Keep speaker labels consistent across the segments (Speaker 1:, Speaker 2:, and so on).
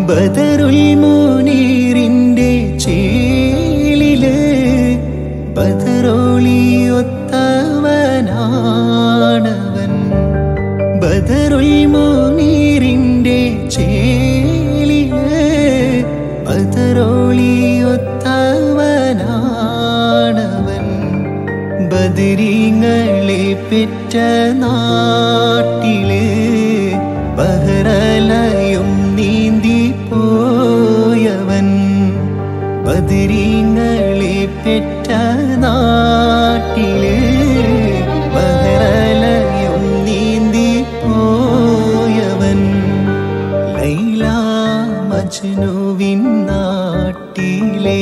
Speaker 1: ബദറുൽ മുനീറിന്റെ ചേലില് ബദറോളിയൊത്തവനാണവൻ ബദറുൽ മുനീറിന്റെ ചേലില് ബദറോളിയൊത്തവനാണവൻ ബദരീങ്ങളെ പെറ്റ നാട്ടില് ബഹ്റലയും നീന്തി പോയവൻ ബദരീങ്ങളെ പെറ്റ നാട്ടില് ബഹ്റലയും നീന്തി പോയവൻ ലൈല മജ്നുവിൻ നാട്ടിലെ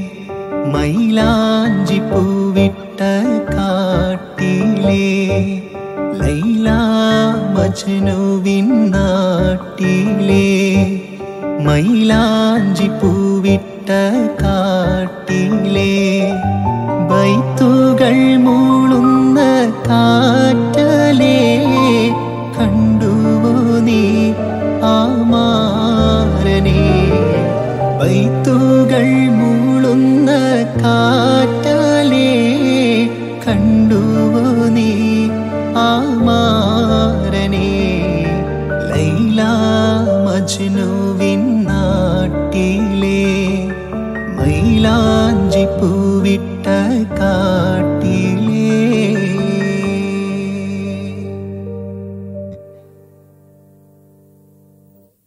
Speaker 1: മൈലാഞ്ചി പൂവിട്ട കാട്ടിലെ ലൈല മജ്നുവിൻ നാട്ടിലെ മൈലാഞ്ചി പൂവിട്ട കാട്ടിലെ ബൈത്തുകൾ മൂ